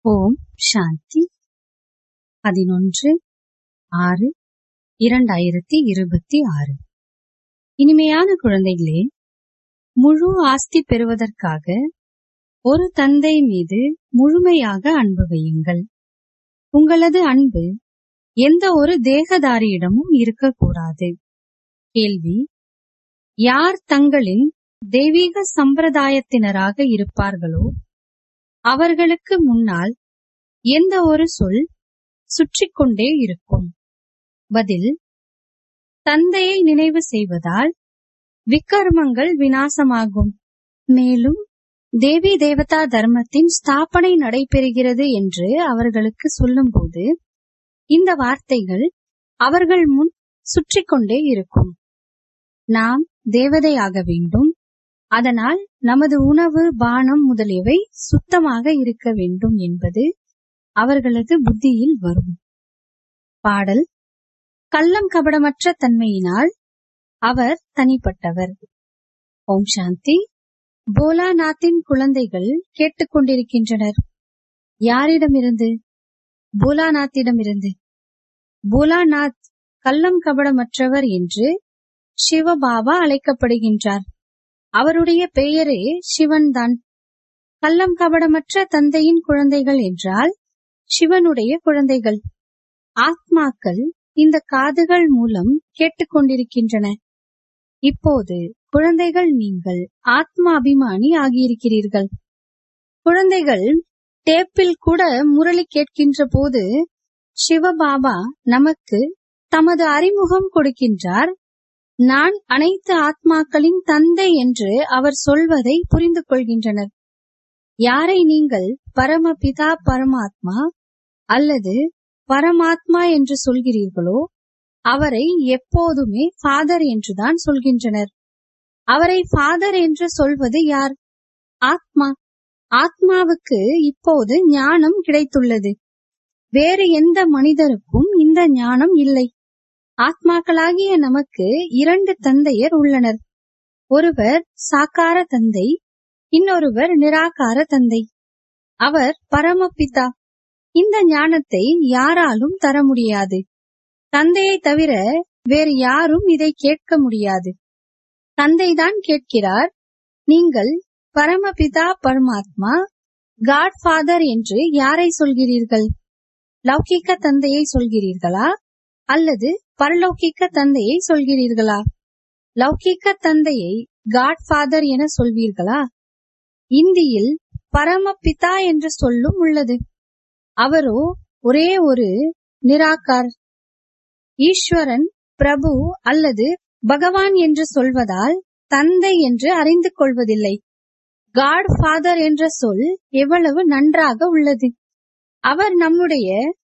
ஓம் சாந்தி பதினொன்று ஆறு இரண்டாயிரத்தி இருபத்தி ஆறு இனிமையான குழந்தைகளே முழு ஆஸ்தி பெறுவதற்காக ஒரு தந்தை மீது முழுமையாக அன்பு வையுங்கள் உங்களது அன்பு எந்த ஒரு தேகதாரியிடமும் இருக்கக்கூடாது கேள்வி யார் தங்களின் தெய்வீக சம்பிரதாயத்தினராக இருப்பார்களோ அவர்களுக்கு முன்னால் எந்த ஒரு சொல் சுற்றிக் கொண்டே இருக்கும் பதில் தந்தையை நினைவு செய்வதால் விக்கர்மங்கள் வினாசமாகும் மேலும் தேவி தேவதா தர்மத்தின் ஸ்தாபனை நடைபெறுகிறது என்று அவர்களுக்கு சொல்லும்போது இந்த வார்த்தைகள் அவர்கள் முன் சுற்றிக் கொண்டே இருக்கும் நாம் தேவதையாக வேண்டும் அதனால் நமது உணவு பானம் முதலியவை சுத்தமாக இருக்க வேண்டும் என்பது அவர்களது புத்தியில் வரும் பாடல் கள்ளம் கபடமற்ற தன்மையினால் அவர் தனிப்பட்டவர் ஓம் சாந்தி போலாநாத்தின் குழந்தைகள் கேட்டுக்கொண்டிருக்கின்றனர் யாரிடமிருந்து போலாநாத்திடமிருந்து போலாநாத் கள்ளம் கபடமற்றவர் என்று சிவபாபா அழைக்கப்படுகின்றார் அவருடைய பெயரே சிவன்தான் கள்ளம் கபடமற்ற தந்தையின் குழந்தைகள் என்றால் சிவனுடைய குழந்தைகள் ஆத்மாக்கள் இந்த காதுகள் மூலம் கேட்டுக்கொண்டிருக்கின்றன இப்போது குழந்தைகள் நீங்கள் ஆத்மா அபிமானி ஆகியிருக்கிறீர்கள் குழந்தைகள் டேப்பில் கூட முரளி கேட்கின்ற போது சிவபாபா நமக்கு தமது அறிமுகம் கொடுக்கின்றார் நான் அனைத்து ஆத்மாக்களின் தந்தை என்று அவர் சொல்வதை புரிந்து கொள்கின்றனர் யாரை நீங்கள் பரமபிதா பரமாத்மா அல்லது பரமாத்மா என்று சொல்கிறீர்களோ அவரை எப்போதுமே ஃபாதர் என்றுதான் சொல்கின்றனர் அவரை ஃபாதர் என்று சொல்வது யார் ஆத்மா ஆத்மாவுக்கு இப்போது ஞானம் கிடைத்துள்ளது வேறு எந்த மனிதருக்கும் இந்த ஞானம் இல்லை ஆத்மாக்களாகிய நமக்கு இரண்டு தந்தையர் உள்ளனர் ஒருவர் சாக்கார தந்தை இன்னொருவர் நிராகார தந்தை அவர் பரமபிதா இந்த ஞானத்தை யாராலும் தர முடியாது தந்தையை தவிர வேறு யாரும் இதை கேட்க முடியாது தந்தைதான் கேட்கிறார் நீங்கள் பரமபிதா பரமாத்மா காட் ஃபாதர் என்று யாரை சொல்கிறீர்கள் லௌகிக்க தந்தையை சொல்கிறீர்களா அல்லது பரலௌகிக்க தந்தையை சொல்கிறீர்களா லௌகிக்க தந்தையை காட் ஃபாதர் என சொல்வீர்களா இந்தியில் பரமபிதா என்ற சொல்லும் உள்ளது அவரோ ஒரே ஒரு நிராகார் ஈஸ்வரன் பிரபு அல்லது பகவான் என்று சொல்வதால் தந்தை என்று அறிந்து கொள்வதில்லை காட் ஃபாதர் என்ற சொல் எவ்வளவு நன்றாக உள்ளது அவர் நம்முடைய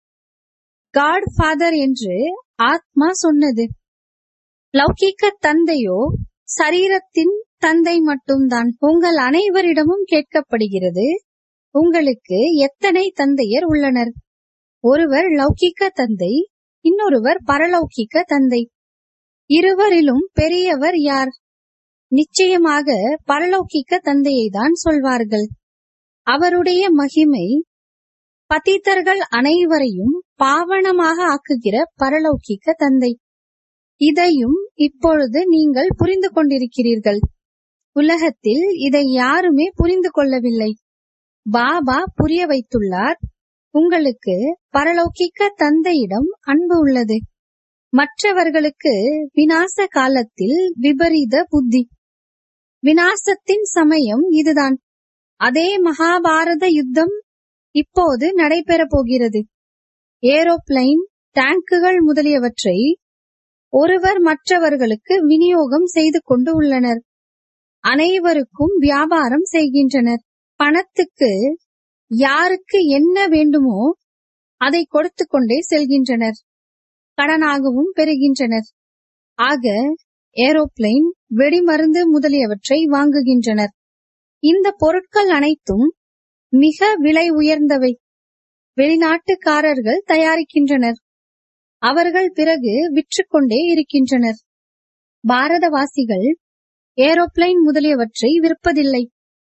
காட் ஃபாதர் என்று ஆத்மா சொன்னது லௌகிக்க தந்தையோ சரீரத்தின் தந்தை மட்டும்தான் உங்கள் அனைவரிடமும் கேட்கப்படுகிறது உங்களுக்கு எத்தனை தந்தையர் உள்ளனர் ஒருவர் லௌகிக்க தந்தை இன்னொருவர் பரலௌகிக்க தந்தை இருவரிலும் பெரியவர் யார் நிச்சயமாக பரலௌகிக்க தந்தையை தான் சொல்வார்கள் அவருடைய மகிமை பதித்தர்கள் அனைவரையும் பாவனமாக ஆக்குகிற பரலௌகிக்க தந்தை இதையும் இப்பொழுது நீங்கள் புரிந்து கொண்டிருக்கிறீர்கள் உலகத்தில் இதை யாருமே புரிந்து கொள்ளவில்லை பாபா புரிய வைத்துள்ளார் உங்களுக்கு பரலௌகிக்க தந்தையிடம் அன்பு உள்ளது மற்றவர்களுக்கு வினாச காலத்தில் விபரீத புத்தி வினாசத்தின் சமயம் இதுதான் அதே மகாபாரத யுத்தம் இப்போது நடைபெற போகிறது ஏரோப்ளைன் டேங்குகள் முதலியவற்றை ஒருவர் மற்றவர்களுக்கு விநியோகம் செய்து கொண்டு உள்ளனர் அனைவருக்கும் வியாபாரம் செய்கின்றனர் பணத்துக்கு யாருக்கு என்ன வேண்டுமோ அதை கொடுத்து கொண்டே செல்கின்றனர் கடனாகவும் பெறுகின்றனர் ஆக ஏரோப்ளைன் வெடிமருந்து முதலியவற்றை வாங்குகின்றனர் இந்த பொருட்கள் அனைத்தும் மிக விலை உயர்ந்தவை வெளிநாட்டுக்காரர்கள் தயாரிக்கின்றனர் அவர்கள் பிறகு விற்றுக்கொண்டே இருக்கின்றனர் பாரதவாசிகள் ஏரோப்ளைன் முதலியவற்றை விற்பதில்லை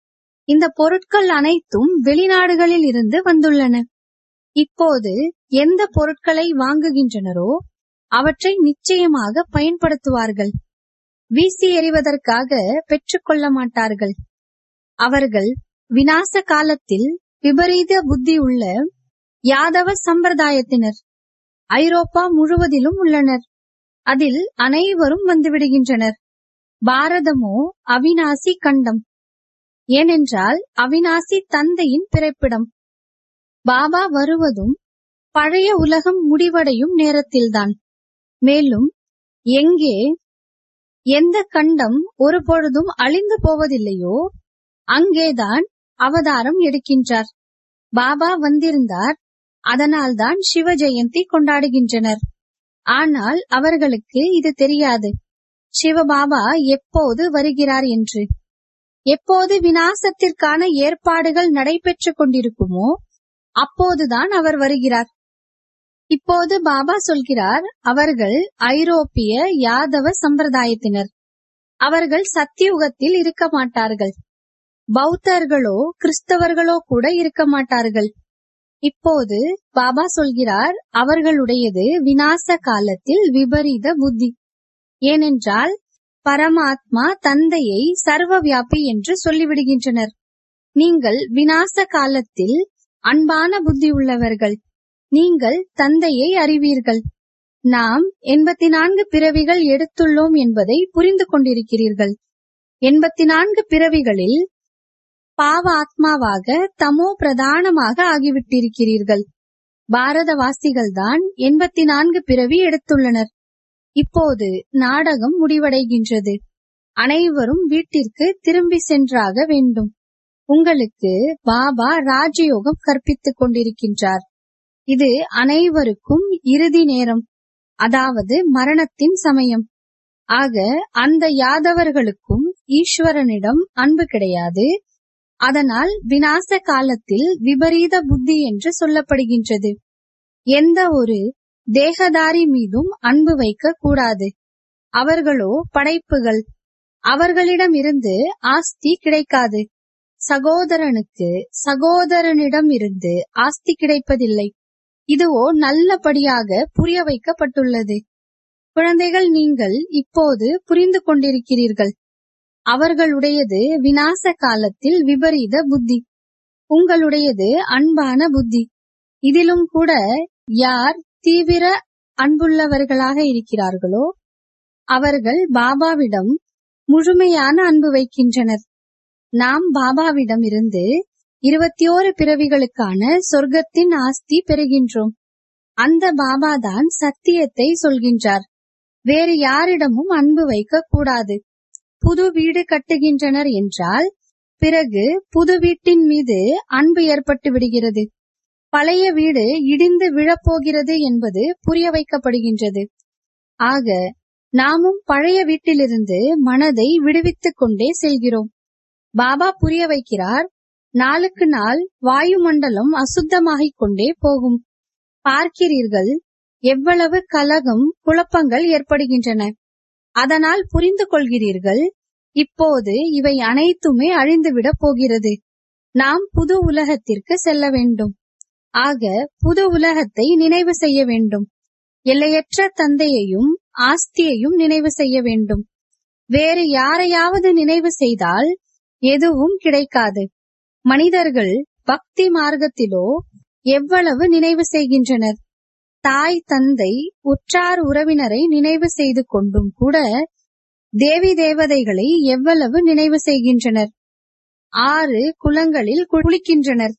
இந்த பொருட்கள் அனைத்தும் வெளிநாடுகளில் இருந்து வந்துள்ளன இப்போது எந்த பொருட்களை வாங்குகின்றனரோ அவற்றை நிச்சயமாக பயன்படுத்துவார்கள் வீசி எறிவதற்காக பெற்றுக்கொள்ள மாட்டார்கள் அவர்கள் விநாச காலத்தில் விபரீத புத்தி உள்ள யாதவ சம்பிரதாயத்தினர் ஐரோப்பா முழுவதிலும் உள்ளனர் அதில் அனைவரும் வந்துவிடுகின்றனர் பாரதமோ அவிநாசி கண்டம் ஏனென்றால் அவிநாசி தந்தையின் பிறப்பிடம் பாபா வருவதும் பழைய உலகம் முடிவடையும் நேரத்தில்தான் மேலும் எங்கே எந்த கண்டம் ஒரு பொழுதும் அழிந்து போவதில்லையோ அங்கேதான் அவதாரம் எடுக்கின்றார் பாபா வந்திருந்தார் அதனால்தான் சிவ ஜெயந்தி கொண்டாடுகின்றனர் ஆனால் அவர்களுக்கு இது தெரியாது சிவபாபா எப்போது வருகிறார் என்று எப்போது விநாசத்திற்கான ஏற்பாடுகள் நடைபெற்றுக் கொண்டிருக்குமோ அப்போதுதான் அவர் வருகிறார் இப்போது பாபா சொல்கிறார் அவர்கள் ஐரோப்பிய யாதவ சம்பிரதாயத்தினர் அவர்கள் சத்தியுகத்தில் இருக்க மாட்டார்கள் பௌத்தர்களோ கிறிஸ்தவர்களோ கூட இருக்க மாட்டார்கள் இப்போது பாபா சொல்கிறார் அவர்களுடையது விநாச காலத்தில் விபரீத புத்தி ஏனென்றால் பரமாத்மா தந்தையை சர்வவியாபி என்று சொல்லிவிடுகின்றனர் நீங்கள் விநாச காலத்தில் அன்பான புத்தி உள்ளவர்கள் நீங்கள் தந்தையை அறிவீர்கள் நாம் எண்பத்தி நான்கு பிறவிகள் எடுத்துள்ளோம் என்பதை புரிந்து கொண்டிருக்கிறீர்கள் எண்பத்தி நான்கு பிறவிகளில் பாவ ஆத்மாவாக தமோ பிரதானமாக ஆகிவிட்டிருக்கிறீர்கள் பாரதவாசிகள்தான் எண்பத்தி நான்கு பிறவி எடுத்துள்ளனர் இப்போது நாடகம் முடிவடைகின்றது அனைவரும் வீட்டிற்கு திரும்பி சென்றாக வேண்டும் உங்களுக்கு பாபா ராஜயோகம் கற்பித்துக் கொண்டிருக்கின்றார் இது அனைவருக்கும் இறுதி நேரம் அதாவது மரணத்தின் சமயம் ஆக அந்த யாதவர்களுக்கும் ஈஸ்வரனிடம் அன்பு கிடையாது அதனால் விநாச காலத்தில் விபரீத புத்தி என்று சொல்லப்படுகின்றது எந்த ஒரு தேகதாரி மீதும் அன்பு வைக்க கூடாது அவர்களோ படைப்புகள் அவர்களிடமிருந்து ஆஸ்தி கிடைக்காது சகோதரனுக்கு சகோதரனிடம் இருந்து ஆஸ்தி கிடைப்பதில்லை இதுவோ நல்லபடியாக புரிய வைக்கப்பட்டுள்ளது குழந்தைகள் நீங்கள் இப்போது புரிந்து கொண்டிருக்கிறீர்கள் அவர்களுடையது விநாச காலத்தில் விபரீத புத்தி உங்களுடையது அன்பான புத்தி இதிலும் கூட யார் தீவிர அன்புள்ளவர்களாக இருக்கிறார்களோ அவர்கள் பாபாவிடம் முழுமையான அன்பு வைக்கின்றனர் நாம் பாபாவிடம் இருந்து இருபத்தி ஓரு பிறவிகளுக்கான சொர்க்கத்தின் ஆஸ்தி பெறுகின்றோம் அந்த பாபாதான் சத்தியத்தை சொல்கின்றார் வேறு யாரிடமும் அன்பு வைக்க கூடாது புது வீடு கட்டுகின்றனர் என்றால் பிறகு புது வீட்டின் மீது அன்பு ஏற்பட்டு விடுகிறது பழைய வீடு இடிந்து விழப்போகிறது என்பது புரிய வைக்கப்படுகின்றது ஆக நாமும் பழைய வீட்டிலிருந்து மனதை விடுவித்துக் கொண்டே செல்கிறோம் பாபா புரிய வைக்கிறார் நாளுக்கு நாள் வாயுமண்டலம் அசுத்தமாகிக் கொண்டே போகும் பார்க்கிறீர்கள் எவ்வளவு கலகம் குழப்பங்கள் ஏற்படுகின்றன அதனால் புரிந்து கொள்கிறீர்கள் இப்போது இவை அனைத்துமே அழிந்துவிடப் போகிறது நாம் புது உலகத்திற்கு செல்ல வேண்டும் ஆக புது உலகத்தை நினைவு செய்ய வேண்டும் எல்லையற்ற தந்தையையும் ஆஸ்தியையும் நினைவு செய்ய வேண்டும் வேறு யாரையாவது நினைவு செய்தால் எதுவும் கிடைக்காது மனிதர்கள் பக்தி மார்க்கத்திலோ எவ்வளவு நினைவு செய்கின்றனர் தாய் தந்தை உற்றார் உறவினரை நினைவு செய்து கொண்டும் கூட தேவி தேவதைகளை எவ்வளவு நினைவு செய்கின்றனர் ஆறு குளங்களில் குளிக்கின்றனர்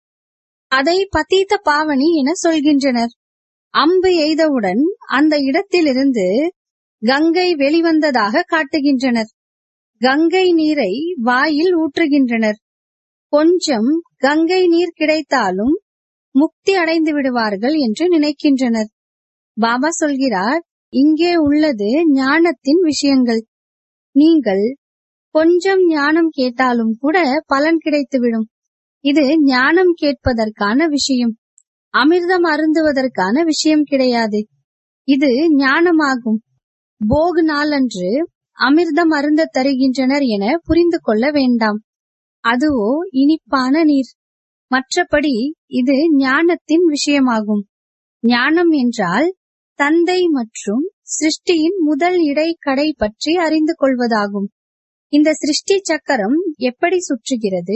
அதை பதீத்த பாவனி என சொல்கின்றனர் அம்பு எய்தவுடன் அந்த இடத்திலிருந்து கங்கை வெளிவந்ததாக காட்டுகின்றனர் கங்கை நீரை வாயில் ஊற்றுகின்றனர் கொஞ்சம் கங்கை நீர் கிடைத்தாலும் முக்தி அடைந்து விடுவார்கள் என்று நினைக்கின்றனர் பாபா சொல்கிறார் இங்கே உள்ளது ஞானத்தின் விஷயங்கள் நீங்கள் கொஞ்சம் ஞானம் கேட்டாலும் கூட பலன் கிடைத்துவிடும் இது ஞானம் கேட்பதற்கான விஷயம் அமிர்தம் அருந்துவதற்கான விஷயம் கிடையாது இது ஞானமாகும் போகு நாளன்று அமிர்தம் அருந்த தருகின்றனர் என புரிந்து கொள்ள வேண்டாம் அதுவோ இனிப்பான நீர் மற்றபடி இது ஞானத்தின் விஷயமாகும் ஞானம் என்றால் தந்தை மற்றும் சிருஷ்டியின் முதல் இடை கடை பற்றி அறிந்து கொள்வதாகும் இந்த சிருஷ்டி சக்கரம் எப்படி சுற்றுகிறது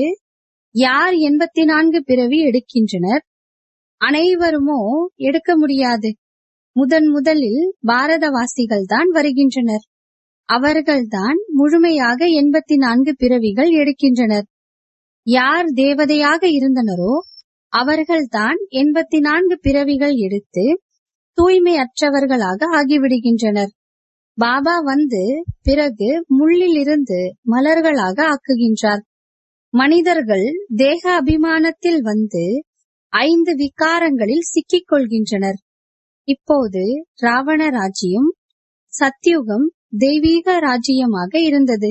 யார் எண்பத்தி நான்கு பிறவி எடுக்கின்றனர் அனைவருமோ எடுக்க முடியாது முதன் முதலில் பாரதவாசிகள் தான் வருகின்றனர் அவர்கள்தான் முழுமையாக எண்பத்தி நான்கு பிறவிகள் எடுக்கின்றனர் யார் தேவதையாக இருந்தனரோ அவர்கள்தான் எண்பத்தி நான்கு பிறவிகள் எடுத்து தூய்மையற்றவர்களாக ஆகிவிடுகின்றனர் பாபா வந்து பிறகு முள்ளிலிருந்து மலர்களாக ஆக்குகின்றார் மனிதர்கள் தேக அபிமானத்தில் வந்து ஐந்து விகாரங்களில் சிக்கிக் கொள்கின்றனர் இப்போது ராவண ராஜ்யம் சத்யுகம் தெய்வீக ராஜ்யமாக இருந்தது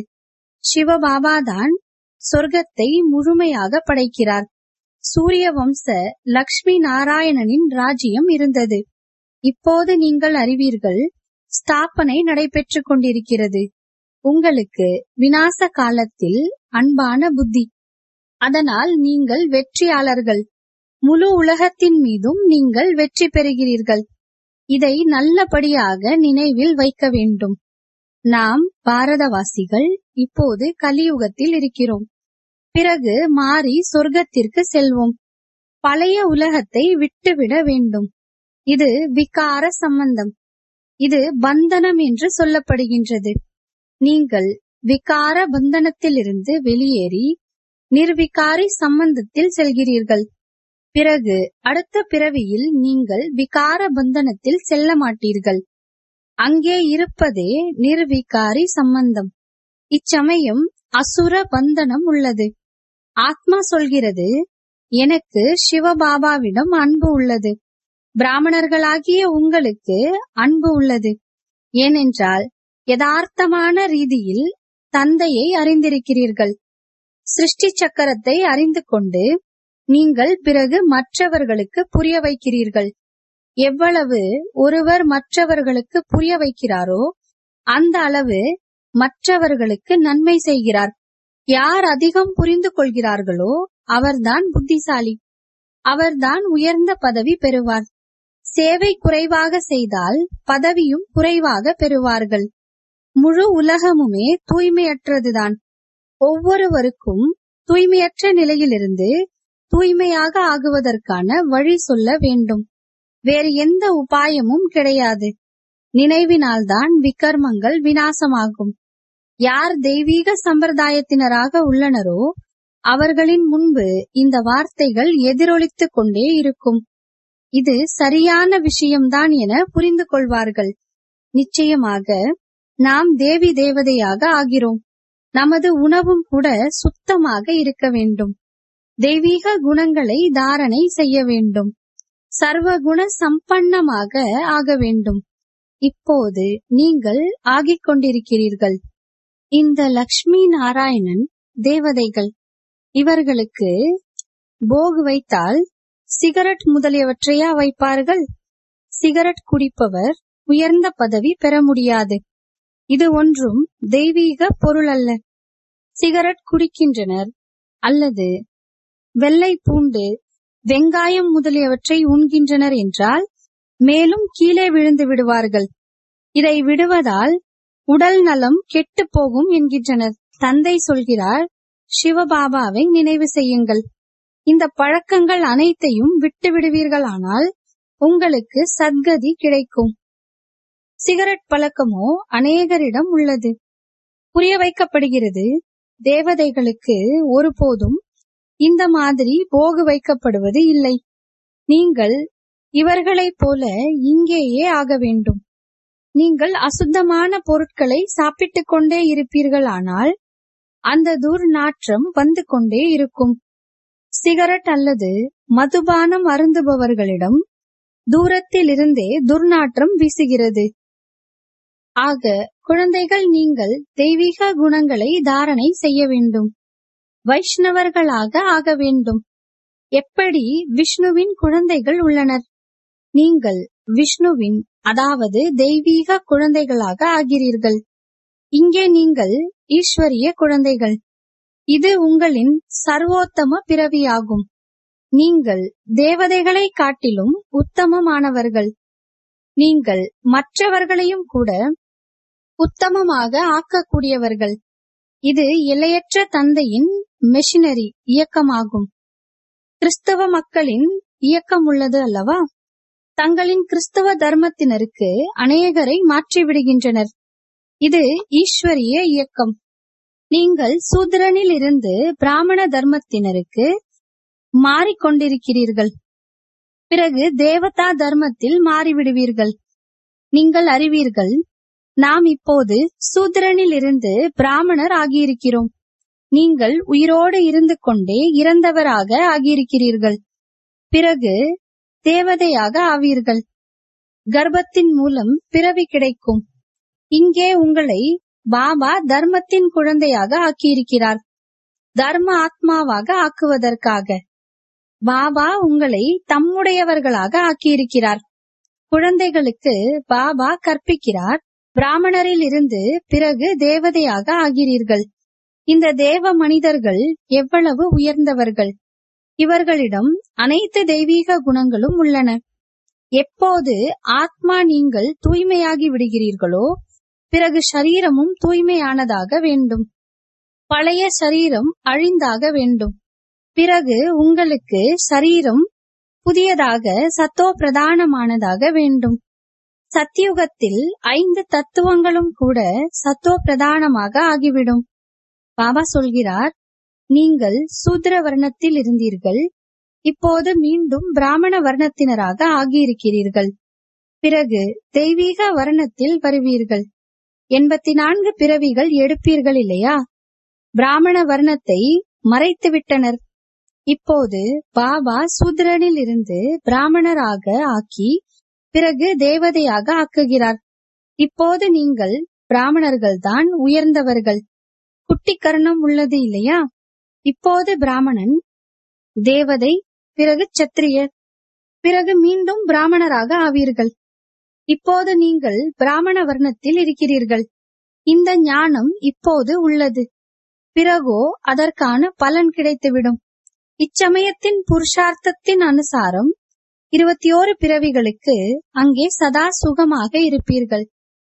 சிவபாபாதான் சொர்க்கத்தை முழுமையாக படைக்கிறார் சூரிய வம்ச லக்ஷ்மி நாராயணனின் ராஜ்யம் இருந்தது இப்போது நீங்கள் அறிவீர்கள் ஸ்தாபனை நடைபெற்றுக் கொண்டிருக்கிறது உங்களுக்கு விநாச காலத்தில் அன்பான புத்தி அதனால் நீங்கள் வெற்றியாளர்கள் முழு உலகத்தின் மீதும் நீங்கள் வெற்றி பெறுகிறீர்கள் இதை நல்லபடியாக நினைவில் வைக்க வேண்டும் நாம் பாரதவாசிகள் இப்போது கலியுகத்தில் இருக்கிறோம் பிறகு மாறி சொர்க்கத்திற்கு செல்வோம் பழைய உலகத்தை விட்டுவிட வேண்டும் இது விகார சம்பந்தம் இது பந்தனம் என்று சொல்லப்படுகின்றது நீங்கள் விகார பந்தனத்திலிருந்து வெளியேறி நிர்விகாரி சம்பந்தத்தில் செல்கிறீர்கள் பிறகு அடுத்த பிறவியில் நீங்கள் விகார பந்தனத்தில் செல்ல மாட்டீர்கள் அங்கே இருப்பதே நிர்விகாரி சம்பந்தம் இச்சமயம் அசுர பந்தனம் உள்ளது ஆத்மா சொல்கிறது எனக்கு சிவபாபாவிடம் அன்பு உள்ளது பிராமணர்களாகிய உங்களுக்கு அன்பு உள்ளது ஏனென்றால் யதார்த்தமான ரீதியில் தந்தையை அறிந்திருக்கிறீர்கள் சிருஷ்டி சக்கரத்தை அறிந்து கொண்டு நீங்கள் பிறகு மற்றவர்களுக்கு புரிய வைக்கிறீர்கள் எவ்வளவு ஒருவர் மற்றவர்களுக்கு புரிய வைக்கிறாரோ அந்த அளவு மற்றவர்களுக்கு நன்மை செய்கிறார் யார் அதிகம் புரிந்து கொள்கிறார்களோ அவர்தான் புத்திசாலி அவர்தான் உயர்ந்த பதவி பெறுவார் சேவை குறைவாக செய்தால் பதவியும் குறைவாக பெறுவார்கள் முழு உலகமுமே தூய்மையற்றதுதான் ஒவ்வொருவருக்கும் தூய்மையற்ற நிலையிலிருந்து தூய்மையாக ஆகுவதற்கான வழி சொல்ல வேண்டும் வேறு எந்த உபாயமும் கிடையாது நினைவினால்தான் விகர்மங்கள் வினாசமாகும் யார் தெய்வீக சம்பிரதாயத்தினராக உள்ளனரோ அவர்களின் முன்பு இந்த வார்த்தைகள் எதிரொலித்துக் கொண்டே இருக்கும் இது சரியான விஷயம்தான் என புரிந்து கொள்வார்கள் நிச்சயமாக நாம் தேவி தேவதையாக ஆகிறோம் நமது உணவும் கூட சுத்தமாக இருக்க வேண்டும் தெய்வீக குணங்களை தாரணை செய்ய வேண்டும் சர்வ குண சம்பன்னமாக ஆக வேண்டும் இப்போது நீங்கள் ஆகிக் கொண்டிருக்கிறீர்கள் இந்த லக்ஷ்மி நாராயணன் தேவதைகள் இவர்களுக்கு போக் வைத்தால் சிகரெட் முதலியவற்றையா வைப்பார்கள் சிகரெட் குடிப்பவர் உயர்ந்த பதவி பெற முடியாது இது ஒன்றும் தெய்வீக பொருள் அல்ல சிகரெட் குடிக்கின்றனர் அல்லது வெள்ளை பூண்டு வெங்காயம் முதலியவற்றை உண்கின்றனர் என்றால் மேலும் கீழே விழுந்து விடுவார்கள் இதை விடுவதால் உடல் நலம் கெட்டு போகும் என்கின்றனர் தந்தை சொல்கிறார் சிவபாபாவை நினைவு செய்யுங்கள் இந்த பழக்கங்கள் அனைத்தையும் விட்டு விடுவீர்களானால் உங்களுக்கு சத்கதி கிடைக்கும் சிகரெட் பழக்கமோ அநேகரிடம் உள்ளது புரிய வைக்கப்படுகிறது தேவதைகளுக்கு ஒருபோதும் இந்த மாதிரி போகு வைக்கப்படுவது இல்லை நீங்கள் இவர்களைப் போல இங்கேயே ஆக வேண்டும் நீங்கள் அசுத்தமான பொருட்களை சாப்பிட்டுக் கொண்டே இருப்பீர்களானால் அந்த துர்நாற்றம் வந்து கொண்டே இருக்கும் சிகரெட் அல்லது மதுபானம் அருந்துபவர்களிடம் தூரத்திலிருந்தே துர்நாற்றம் வீசுகிறது ஆக குழந்தைகள் நீங்கள் தெய்வீக குணங்களை தாரணை செய்ய வேண்டும் வைஷ்ணவர்களாக ஆக வேண்டும் எப்படி விஷ்ணுவின் குழந்தைகள் உள்ளனர் நீங்கள் விஷ்ணுவின் அதாவது தெய்வீக குழந்தைகளாக ஆகிறீர்கள் இங்கே நீங்கள் ஈஸ்வரிய குழந்தைகள் இது உங்களின் சர்வோத்தம பிறவியாகும் நீங்கள் தேவதைகளை காட்டிலும் உத்தமமானவர்கள் நீங்கள் மற்றவர்களையும் கூட உத்தமமாக ஆக்கக்கூடியவர்கள் இது எல்லையற்ற தந்தையின் மெஷினரி இயக்கமாகும் கிறிஸ்தவ மக்களின் இயக்கம் உள்ளது அல்லவா தங்களின் கிறிஸ்தவ தர்மத்தினருக்கு அநேகரை மாற்றிவிடுகின்றனர் இது ஈஸ்வரிய இயக்கம் நீங்கள் சூத்திரனில் இருந்து பிராமண தர்மத்தினருக்கு மாறிக்கொண்டிருக்கிறீர்கள் பிறகு தேவதா தர்மத்தில் மாறிவிடுவீர்கள் நீங்கள் அறிவீர்கள் நாம் இப்போது சூத்திரனில் இருந்து பிராமணர் ஆகியிருக்கிறோம் நீங்கள் உயிரோடு இருந்து கொண்டே இறந்தவராக ஆகியிருக்கிறீர்கள் பிறகு தேவதையாக ஆவீர்கள் கர்ப்பத்தின் மூலம் பிறவி கிடைக்கும் இங்கே உங்களை பாபா தர்மத்தின் குழந்தையாக ஆக்கியிருக்கிறார் தர்ம ஆத்மாவாக ஆக்குவதற்காக பாபா உங்களை தம்முடையவர்களாக ஆக்கியிருக்கிறார் குழந்தைகளுக்கு பாபா கற்பிக்கிறார் பிராமணரில் இருந்து பிறகு தேவதையாக ஆகிறீர்கள் இந்த தேவ மனிதர்கள் எவ்வளவு உயர்ந்தவர்கள் இவர்களிடம் அனைத்து தெய்வீக குணங்களும் உள்ளன எப்போது ஆத்மா நீங்கள் தூய்மையாகி விடுகிறீர்களோ பிறகு சரீரமும் தூய்மையானதாக வேண்டும் பழைய சரீரம் அழிந்தாக வேண்டும் பிறகு உங்களுக்கு சரீரம் புதியதாக சத்தோ பிரதானமானதாக வேண்டும் சத்தியுகத்தில் ஐந்து தத்துவங்களும் கூட சத்தோ பிரதானமாக ஆகிவிடும் பாபா சொல்கிறார் நீங்கள் சூத்திர வர்ணத்தில் இருந்தீர்கள் இப்போது மீண்டும் பிராமண வர்ணத்தினராக ஆகியிருக்கிறீர்கள் பிறகு தெய்வீக வர்ணத்தில் வருவீர்கள் எண்பத்தி நான்கு பிறவிகள் எடுப்பீர்கள் இல்லையா பிராமண வர்ணத்தை மறைத்து விட்டனர் இப்போது பாபா சூத்திரனில் இருந்து பிராமணராக ஆக்கி பிறகு தேவதையாக ஆக்குகிறார் இப்போது நீங்கள் பிராமணர்கள் தான் உயர்ந்தவர்கள் குட்டி கர்ணம் உள்ளது இல்லையா இப்போது பிராமணன் தேவதை பிறகு சத்திரியர் பிறகு மீண்டும் பிராமணராக ஆவீர்கள் இப்போது நீங்கள் பிராமண வர்ணத்தில் இருக்கிறீர்கள் இந்த ஞானம் இப்போது உள்ளது பிறகோ அதற்கான பலன் கிடைத்துவிடும் இச்சமயத்தின் புருஷார்த்தத்தின் அனுசாரம் இருபத்தி ஓரு பிறவிகளுக்கு அங்கே சதா சுகமாக இருப்பீர்கள்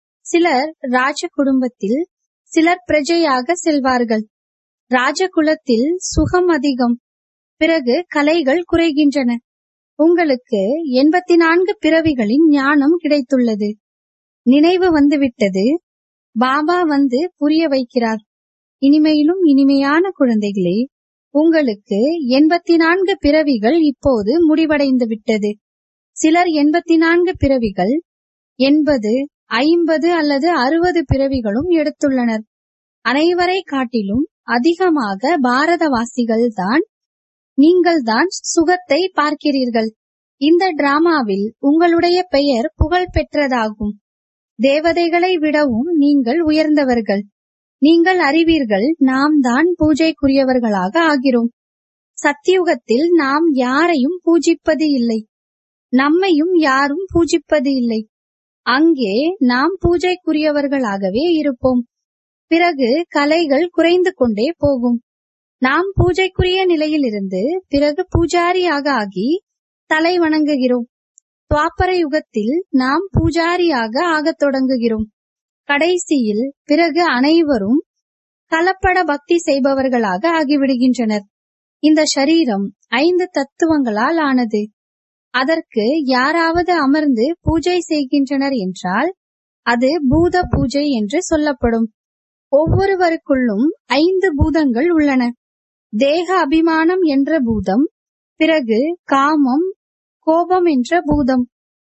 சிலர் ராஜ குடும்பத்தில் சிலர் பிரஜையாக செல்வார்கள் ராஜகுலத்தில் சுகம் அதிகம் பிறகு கலைகள் குறைகின்றன உங்களுக்கு எண்பத்தி நான்கு பிறவிகளின் ஞானம் கிடைத்துள்ளது நினைவு வந்துவிட்டது பாபா வந்து புரிய வைக்கிறார் இனிமையிலும் இனிமையான குழந்தைகளே உங்களுக்கு எண்பத்தி நான்கு பிறவிகள் இப்போது முடிவடைந்து விட்டது சிலர் எண்பத்தி நான்கு பிறவிகள் எண்பது ஐம்பது அல்லது அறுபது பிறவிகளும் எடுத்துள்ளனர் அனைவரை காட்டிலும் அதிகமாக பாரதவாசிகள் தான் நீங்கள் தான் சுகத்தை பார்க்கிறீர்கள் இந்த டிராமாவில் உங்களுடைய பெயர் புகழ் பெற்றதாகும் தேவதைகளை விடவும் நீங்கள் உயர்ந்தவர்கள் நீங்கள் அறிவீர்கள் நாம் தான் பூஜைக்குரியவர்களாக ஆகிறோம் சத்தியுகத்தில் நாம் யாரையும் பூஜிப்பது இல்லை நம்மையும் யாரும் பூஜிப்பது இல்லை அங்கே நாம் பூஜைக்குரியவர்களாகவே இருப்போம் பிறகு கலைகள் குறைந்து கொண்டே போகும் நாம் பூஜைக்குரிய நிலையிலிருந்து பிறகு பூஜாரியாக ஆகி தலை வணங்குகிறோம் துவாப்பர யுகத்தில் நாம் பூஜாரியாக ஆகத் தொடங்குகிறோம் கடைசியில் பிறகு அனைவரும் கலப்பட பக்தி செய்பவர்களாக ஆகிவிடுகின்றனர் இந்த சரீரம் ஐந்து தத்துவங்களால் ஆனது அதற்கு யாராவது அமர்ந்து பூஜை செய்கின்றனர் என்றால் அது பூத பூஜை என்று சொல்லப்படும் ஒவ்வொருவருக்குள்ளும் ஐந்து பூதங்கள் உள்ளன தேக அபிமானம் என்ற பூதம் பிறகு காமம் கோபம் என்ற பூதம்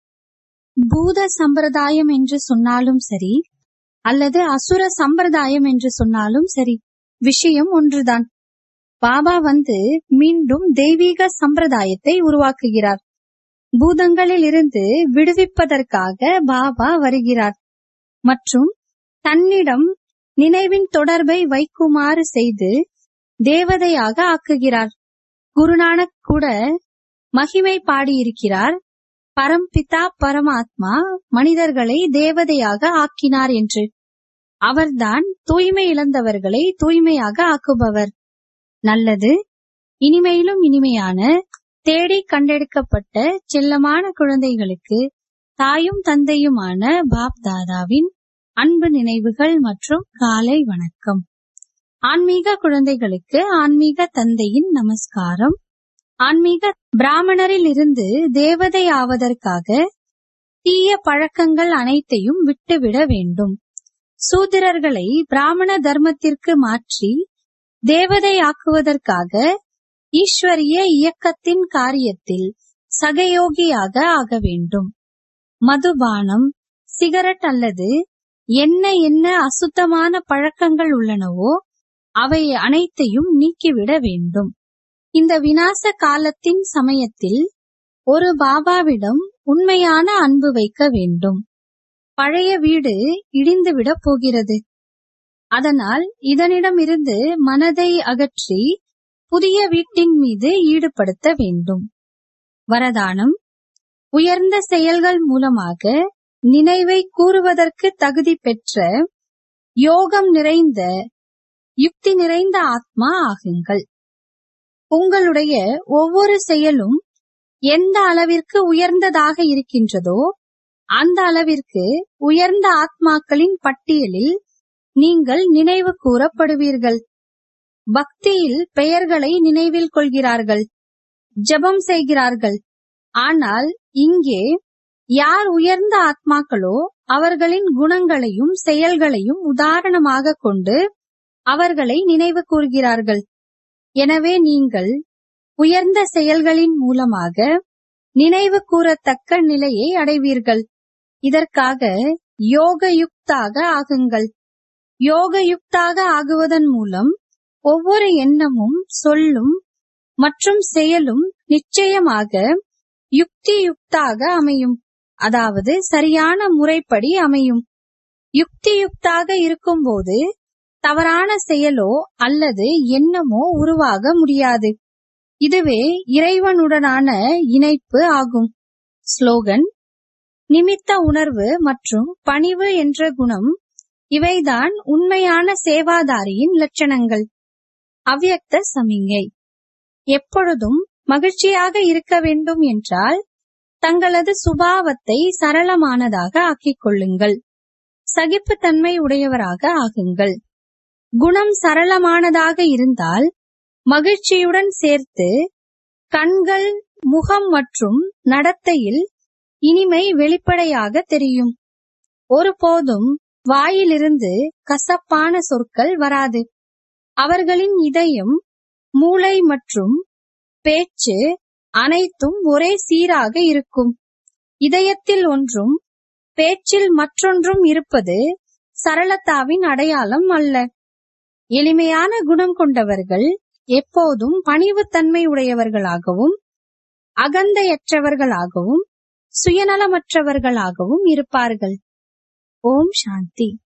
பூத சம்பிரதாயம் என்று சொன்னாலும் சரி அல்லது அசுர சம்பிரதாயம் என்று சொன்னாலும் சரி விஷயம் ஒன்றுதான் பாபா வந்து மீண்டும் தெய்வீக சம்பிரதாயத்தை உருவாக்குகிறார் பூதங்களில் இருந்து விடுவிப்பதற்காக பாபா வருகிறார் மற்றும் தன்னிடம் நினைவின் தொடர்பை வைக்குமாறு செய்து தேவதையாக ஆக்குகிறார் குருநானக் கூட மகிமை பாடியிருக்கிறார் பரம்பிதா பரமாத்மா மனிதர்களை தேவதையாக ஆக்கினார் என்று அவர்தான் தூய்மை இழந்தவர்களை தூய்மையாக ஆக்குபவர் நல்லது இனிமையிலும் இனிமையான தேடி கண்டெடுக்கப்பட்ட செல்லமான குழந்தைகளுக்கு தாயும் தந்தையுமான பாப் தாதாவின் அன்பு நினைவுகள் மற்றும் காலை வணக்கம் ஆன்மீக குழந்தைகளுக்கு ஆன்மீக தந்தையின் நமஸ்காரம் ஆன்மீக பிராமணரில் இருந்து தேவதை ஆவதற்காக தீய பழக்கங்கள் அனைத்தையும் விட்டுவிட வேண்டும் சூத்திரர்களை பிராமண தர்மத்திற்கு மாற்றி தேவதையாக்குவதற்காக ஈஸ்வரிய இயக்கத்தின் காரியத்தில் சகயோகியாக ஆக வேண்டும் மதுபானம் சிகரெட் அல்லது என்ன என்ன அசுத்தமான பழக்கங்கள் உள்ளனவோ அவை அனைத்தையும் நீக்கிவிட வேண்டும் இந்த வினாச காலத்தின் சமயத்தில் ஒரு பாபாவிடம் உண்மையான அன்பு வைக்க வேண்டும் பழைய வீடு இடிந்துவிடப் போகிறது அதனால் இதனிடமிருந்து மனதை அகற்றி புதிய வீட்டின் மீது ஈடுபடுத்த வேண்டும் வரதானம் உயர்ந்த செயல்கள் மூலமாக நினைவை கூறுவதற்கு தகுதி பெற்ற யோகம் நிறைந்த யுக்தி நிறைந்த ஆத்மா ஆகுங்கள் உங்களுடைய ஒவ்வொரு செயலும் எந்த அளவிற்கு உயர்ந்ததாக இருக்கின்றதோ அந்த அளவிற்கு உயர்ந்த ஆத்மாக்களின் பட்டியலில் நீங்கள் நினைவு கூறப்படுவீர்கள் பக்தியில் பெயர்களை நினைவில் கொள்கிறார்கள் ஜெபம் செய்கிறார்கள் ஆனால் இங்கே யார் உயர்ந்த ஆத்மாக்களோ அவர்களின் குணங்களையும் செயல்களையும் உதாரணமாக கொண்டு அவர்களை நினைவு கூறுகிறார்கள் எனவே நீங்கள் உயர்ந்த செயல்களின் மூலமாக நினைவு கூறத்தக்க நிலையை அடைவீர்கள் இதற்காக யோக யுக்தாக ஆகுங்கள் யோக யுக்தாக ஆகுவதன் மூலம் ஒவ்வொரு எண்ணமும் சொல்லும் மற்றும் செயலும் நிச்சயமாக யுக்தி யுக்தாக அமையும் அதாவது சரியான முறைப்படி அமையும் யுக்தி யுக்தாக இருக்கும்போது தவறான செயலோ அல்லது எண்ணமோ உருவாக முடியாது இதுவே இறைவனுடனான இணைப்பு ஆகும் ஸ்லோகன் நிமித்த உணர்வு மற்றும் பணிவு என்ற குணம் இவைதான் உண்மையான சேவாதாரியின் லட்சணங்கள் அவ்யக்த சமிங்கை எப்பொழுதும் மகிழ்ச்சியாக இருக்க வேண்டும் என்றால் தங்களது சுபாவத்தை சரளமானதாக ஆக்கிக் கொள்ளுங்கள் சகிப்புத்தன்மை உடையவராக ஆகுங்கள் குணம் சரளமானதாக இருந்தால் மகிழ்ச்சியுடன் சேர்த்து கண்கள் முகம் மற்றும் நடத்தையில் இனிமை வெளிப்படையாக தெரியும் ஒருபோதும் வாயிலிருந்து கசப்பான சொற்கள் வராது அவர்களின் இதயம் மூளை மற்றும் பேச்சு அனைத்தும் ஒரே சீராக இருக்கும் இதயத்தில் ஒன்றும் பேச்சில் மற்றொன்றும் இருப்பது சரளத்தாவின் அடையாளம் அல்ல எளிமையான குணம் கொண்டவர்கள் எப்போதும் பணிவுத்தன்மை உடையவர்களாகவும் அகந்தையற்றவர்களாகவும் சுயநலமற்றவர்களாகவும் இருப்பார்கள் ஓம் சாந்தி